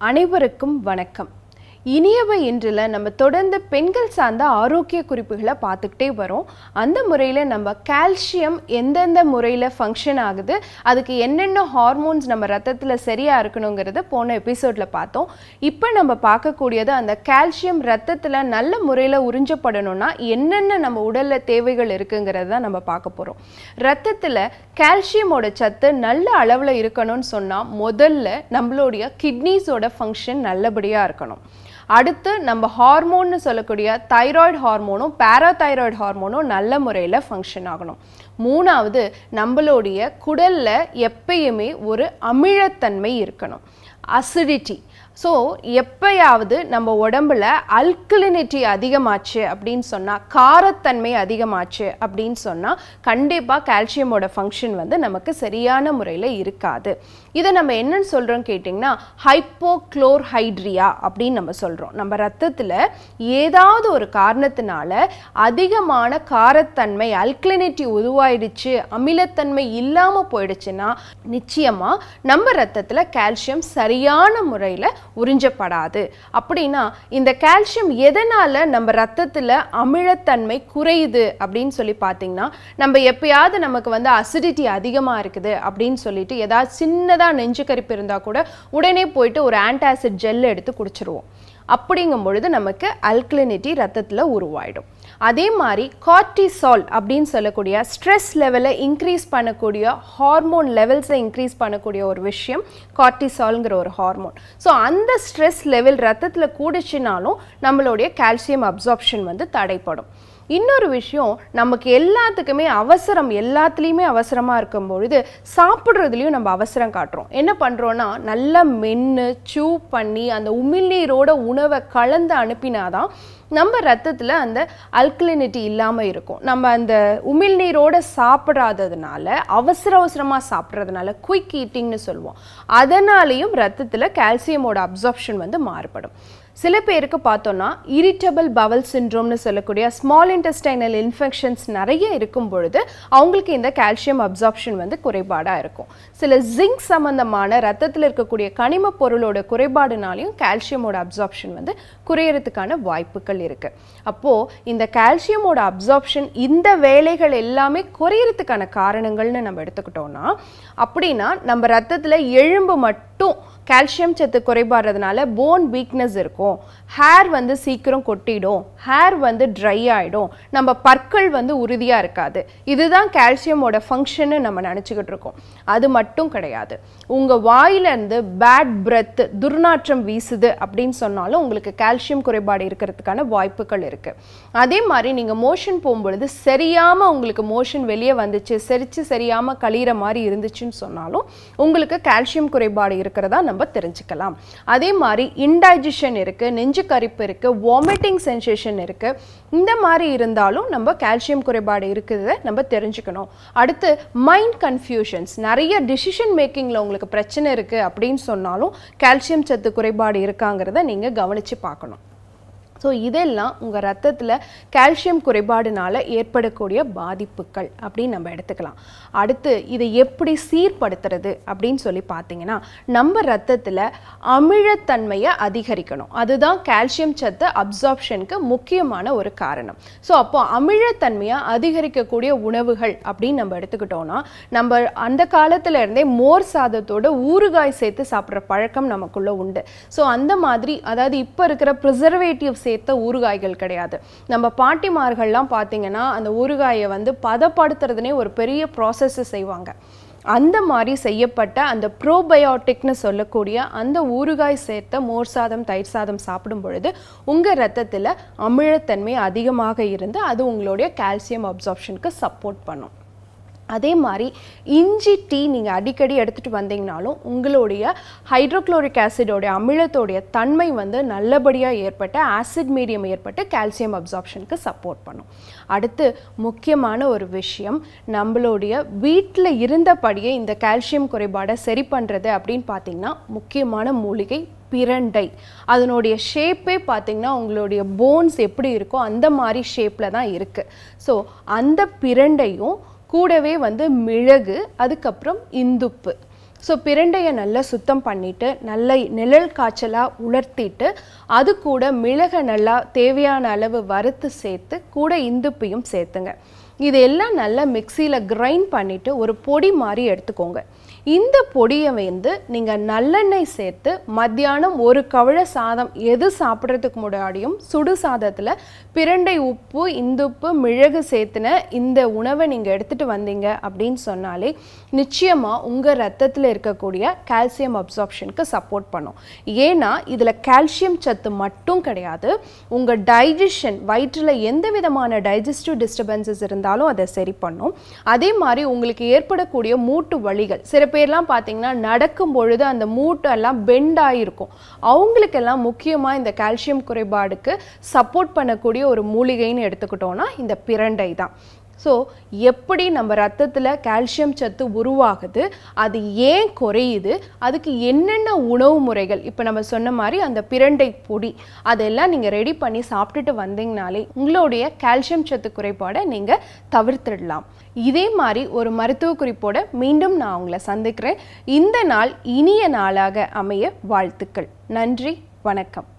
அனைவருக்கும் வணக்கம் இனியவை இன்றில் நம்ம தொடர்ந்து பெண்கள் சார்ந்த ஆரோக்கிய குறிப்புகளை பார்த்துக்கிட்டே வரோம் அந்த முறையில் நம்ம கால்சியம் எந்தெந்த முறையில் ஃபங்க்ஷன் ஆகுது அதுக்கு என்னென்ன ஹார்மோன்ஸ் நம்ம ரத்தத்தில் சரியாக இருக்கணுங்கிறத போன எபிசோடில் பார்த்தோம் இப்போ நம்ம பார்க்கக்கூடியது அந்த கால்சியம் ரத்தத்தில் நல்ல முறையில் உறிஞ்சப்படணும்னா என்னென்ன நம்ம உடலில் தேவைகள் இருக்குங்கிறத தான் நம்ம பார்க்க போகிறோம் ரத்தத்தில் கால்சியமோட சத்து நல்ல அளவில் இருக்கணும்னு சொன்னால் முதல்ல நம்மளுடைய கிட்னிஸோட ஃபங்க்ஷன் நல்லபடியாக இருக்கணும் அடுத்து நம்ம ஹார்மோன்னு சொல்லக்கூடிய தைராய்டு ஹார்மோனும் பேராதைராய்டு ஹார்மோனும் நல்ல முறையில் ஃபங்க்ஷன் ஆகணும் மூணாவது நம்மளுடைய குடல்ல எப்பயுமே ஒரு அமிழத்தன்மை இருக்கணும் அசிடிட்டி ஸோ எப்பயாவது நம்ம உடம்புல அல்கலினிட்டி அதிகமாச்சு அப்படின்னு சொன்னால் காரத்தன்மை அதிகமாச்சு அப்படின்னு சொன்னால் கண்டிப்பாக கால்சியமோட ஃபங்க்ஷன் வந்து நமக்கு சரியான முறையில் இருக்காது இதை நம்ம என்னன்னு சொல்கிறோம் கேட்டிங்கன்னா ஹைப்போக்ளோர்ஹைட்ரியா அப்படின்னு நம்ம சொல்கிறோம் நம்ம ரத்தத்தில் ஏதாவது ஒரு காரணத்தினால அதிகமான காரத்தன்மை அல்கலினிட்டி உருவாயிடுச்சு அமிலத்தன்மை இல்லாமல் போயிடுச்சுன்னா நிச்சயமாக நம்ம ரத்தத்தில் கால்சியம் சரியான முறையில் உறிஞ்சப்படாது அப்படின்னா இந்த கால்சியம் எதனால் நம்ம ரத்தத்தில் அமிலத்தன்மை குறையுது அப்படின்னு சொல்லி பார்த்தீங்கன்னா நம்ம எப்பயாவது நமக்கு வந்து அசிடிட்டி அதிகமாக இருக்குது அப்படின்னு சொல்லிட்டு ஏதாவது சின்னதாக நெஞ்சு கரிப்பு இருந்தால் கூட உடனே போயிட்டு ஒரு ஆன்டாசிட் ஜெல் எடுத்து குடிச்சிருவோம் அப்படிங்கும் பொழுது நமக்கு அல்கலினிட்டி ரத்தத்தில் உருவாயிடும் அதே மாதிரி கார்டிசால் அப்படின்னு சொல்லக்கூடிய ஸ்ட்ரெஸ் லெவலை இன்க்ரீஸ் பண்ணக்கூடிய ஹார்மோன் லெவல்ஸை இன்க்ரீஸ் பண்ணக்கூடிய ஒரு விஷயம் கார்டிசால்ங்கிற ஒரு ஹார்மோன் ஸோ அந்த ஸ்ட்ரெஸ் லெவல் ரத்தத்தில் கூடிச்சுனாலும் நம்மளுடைய கால்சியம் அப்சார்ப்ஷன் வந்து தடைப்படும் இன்னொரு விஷயம் நமக்கு எல்லாத்துக்குமே அவசரம் எல்லாத்துலேயுமே அவசரமாக இருக்கும் பொழுது சாப்பிட்றதுலையும் நம்ம அவசரம் காட்டுறோம் என்ன பண்ணுறோன்னா நல்லா மென்று சூ பண்ணி அந்த உமிழ்நீரோட உணவை கலந்து அனுப்பினாதான் நம்ம ரத்தத்தில் அந்த அல்கலினிட்டி இல்லாமல் இருக்கும் நம்ம அந்த உமிழ்நீரோட சாப்பிடாததுனால அவசர அவசரமாக சாப்பிட்றதுனால குயிக் ஈட்டிங்னு சொல்லுவோம் அதனாலேயும் ரத்தத்தில் கால்சியமோட அப்சார்ப்ஷன் வந்து மாறுபடும் சில பேருக்கு பார்த்தோன்னா இரிட்டபிள் பவல் சின்ட்ரோம்னு சொல்லக்கூடிய ஸ்மால் இன்டெஸ்டைனல் இன்ஃபெக்ஷன்ஸ் நிறைய இருக்கும் பொழுது அவங்களுக்கு இந்த கால்சியம் அப்சார்ப்ஷன் வந்து குறைபாடாக இருக்கும் சில ஜிங்க் சம்மந்தமான ரத்தத்தில் இருக்கக்கூடிய கனிம பொருளோட குறைபாடுனாலையும் கால்சியமோட அப்சார்ப்ஷன் வந்து குறையறதுக்கான வாய்ப்புகள் இருக்குது அப்போது இந்த கால்சியமோட அப்சார்ப்ஷன் இந்த வேலைகள் எல்லாமே குறையறதுக்கான காரணங்கள்னு நம்ம எடுத்துக்கிட்டோம்னா அப்படின்னா நம்ம ரத்தத்தில் எலும்பு மட்டும் கால்சியம் சத்து குறைபாடுறதுனால போன் வீக்னஸ் இருக்கும் ஹேர் வந்து சீக்கிரம் கொட்டிடும் ஹேர் வந்து ட்ரை ஆகிடும் நம்ம பற்கள் வந்து உறுதியாக இருக்காது இதுதான் கால்சியமோட ஃபங்க்ஷன்னு நம்ம நினச்சிக்கிட்டு இருக்கோம் அது மட்டும் கிடையாது உங்கள் வாயிலேருந்து பேட் பிரெத் துர்நாற்றம் வீசுது அப்படின்னு சொன்னாலும் உங்களுக்கு கால்சியம் குறைபாடு இருக்கிறதுக்கான வாய்ப்புகள் இருக்குது அதே மாதிரி நீங்கள் மோஷன் போகும்பொழுது சரியாமல் உங்களுக்கு மோஷன் வெளியே வந்துச்சு செரிச்சு சரியாமல் கழிகிற மாதிரி இருந்துச்சுன்னு சொன்னாலும் உங்களுக்கு கால்சியம் குறைபாடு இருக்கிறதா நம்ம தெரிஞ்சுக்கலாம் அதே மாதிரி இன்டைஜஷன் இருக்குது நெஞ்சு கரிப்பு இருக்குது வாமிட்டிங் சென்சேஷன் இருக்குது இந்த மாதிரி இருந்தாலும் நம்ம கால்சியம் குறைபாடு இருக்குதை நம்ம தெரிஞ்சுக்கணும் அடுத்து மைண்ட் கன்ஃபியூஷன்ஸ் நிறைய டிசிஷன் மேக்கிங்கில் உங்களுக்கு பிரச்சனை இருக்குது அப்படின்னு சொன்னாலும் கால்சியம் சத்து குறைபாடு இருக்காங்கிறத நீங்கள் கவனித்து பார்க்கணும் ஸோ இதெல்லாம் உங்கள் ரத்தத்தில் கால்சியம் குறைபாடுனால ஏற்படக்கூடிய பாதிப்புகள் அப்படின்னு நம்ம எடுத்துக்கலாம் அடுத்து இதை எப்படி சீர்படுத்துறது அப்படின்னு சொல்லி பார்த்தீங்கன்னா நம்ம ரத்தத்தில் அமிழத்தன்மையை அதிகரிக்கணும் அதுதான் கால்சியம் சத்து அப்சார்ப்ஷனுக்கு முக்கியமான ஒரு காரணம் ஸோ அப்போ அமிழத்தன்மையை அதிகரிக்கக்கூடிய உணவுகள் அப்படின்னு நம்ம எடுத்துக்கிட்டோம்னா நம்ம அந்த காலத்துல இருந்தே மோர் சாதத்தோட ஊறுகாய் சேர்த்து சாப்பிட்ற பழக்கம் நமக்குள்ள உண்டு ஸோ அந்த மாதிரி அதாவது இப்போ இருக்கிற ப்ரிசர்வேட்டிவ் சேர்த்த ஊறுகாய்கள் கிடையாது நம்ம பாட்டிமார்கள்லாம் பார்த்தீங்கன்னா அந்த ஊறுகாயை வந்து பதப்படுத்துறதுனே ஒரு பெரிய ப்ராசஸ் செய்வாங்க அந்த மாதிரி செய்யப்பட்ட அந்த ப்ரோபயோட்டிக்னு சொல்லக்கூடிய அந்த ஊறுகாய் சேர்த்த மோர் சாதம் தயிர் சாதம் சாப்பிடும் பொழுது உங்கள் ரத்தத்தில் அமிழத்தன்மை அதிகமாக இருந்து அது உங்களுடைய கால்சியம் அப்சார்ப்ஷனுக்கு சப்போர்ட் பண்ணும் அதே மாதிரி இஞ்சி டீ நீங்கள் அடிக்கடி எடுத்துகிட்டு வந்தீங்கனாலும் உங்களுடைய ஹைட்ரோக்ளோரிக் ஆசிடோடைய அமிலத்தோடைய தன்மை வந்து நல்லபடியாக ஏற்பட்டு ஆசிட் மீடியம் ஏற்பட்டு கால்சியம் அப்சார்ப்ஷனுக்கு சப்போர்ட் பண்ணும் அடுத்து முக்கியமான ஒரு விஷயம் நம்மளுடைய வீட்டில் இருந்தபடியே இந்த கால்சியம் குறைபாடை சரி பண்ணுறது அப்படின்னு பார்த்தீங்கன்னா முக்கியமான மூலிகை பிரண்டை அதனுடைய ஷேப்பே பார்த்தீங்கன்னா உங்களுடைய போன்ஸ் எப்படி இருக்கோ அந்த மாதிரி ஷேப்பில் தான் இருக்குது ஸோ அந்த பிரண்டையும் கூடவே வந்து மிளகு அதுக்கப்புறம் இந்துப்பு ஸோ பிரண்டையை நல்லா சுத்தம் பண்ணிட்டு நல்ல நிழல் காய்ச்சலாக உலர்த்திட்டு அது கூட மிளகை நல்லா தேவையான அளவு வறுத்து சேர்த்து கூட இந்துப்பையும் சேர்த்துங்க இது எல்லாம் நல்லா மிக்சியில் கிரைண்ட் பண்ணிவிட்டு ஒரு பொடி மாதிரி எடுத்துக்கோங்க இந்த பொடியை வந்து நீங்கள் நல்லெண்ணெய் சேர்த்து மத்தியானம் ஒரு கவழ சாதம் எது சாப்பிட்றதுக்கு முன்னாடியும் சுடு சாதத்தில் பிரண்டை உப்பு இந்துப்பு மிளகு சேர்த்துன இந்த உணவை நீங்கள் எடுத்துகிட்டு வந்தீங்க அப்படின்னு சொன்னாலே நிச்சயமாக உங்கள் ரத்தத்தில் இருக்கக்கூடிய கால்சியம் அப்சார்ப்ஷனுக்கு சப்போர்ட் பண்ணும் ஏன்னா இதில் கால்சியம் சத்து மட்டும் கிடையாது உங்கள் டைஜஷன் வயிற்றில் எந்த விதமான டைஜஸ்டிவ் டிஸ்டர்பன்சஸ் இருந்தாலும் அதை சரி பண்ணும் அதே மாதிரி உங்களுக்கு ஏற்படக்கூடிய மூட்டு வலிகள் சில பேர்லாம் பார்த்தீங்கன்னா நடக்கும் பொழுது அந்த மூட்டெல்லாம் பெண்ட் ஆகிருக்கும் அவங்களுக்கெல்லாம் முக்கியமாக இந்த கால்சியம் குறைபாடுக்கு சப்போர்ட் பண்ணக்கூடிய ஒரு மூலிகைன்னு எடுத்துக்கிட்டோன்னா இந்த பிரண்டை தான் ஸோ எப்படி நம்ம ரத்தத்தில் கால்சியம் சத்து உருவாகுது அது ஏன் குறையுது அதுக்கு என்னென்ன உணவு முறைகள் இப்போ நம்ம சொன்ன மாதிரி அந்த பிரண்டை பொடி அதெல்லாம் நீங்கள் ரெடி பண்ணி சாப்பிட்டுட்டு வந்தீங்கனாலே உங்களுடைய கால்சியம் சத்து குறைபாடை நீங்கள் தவிர்த்திடலாம் இதே மாதிரி ஒரு மருத்துவ குறிப்போட மீண்டும் நான் உங்களை சந்திக்கிறேன் இந்த நாள் இனிய நாளாக அமைய வாழ்த்துக்கள் நன்றி வணக்கம்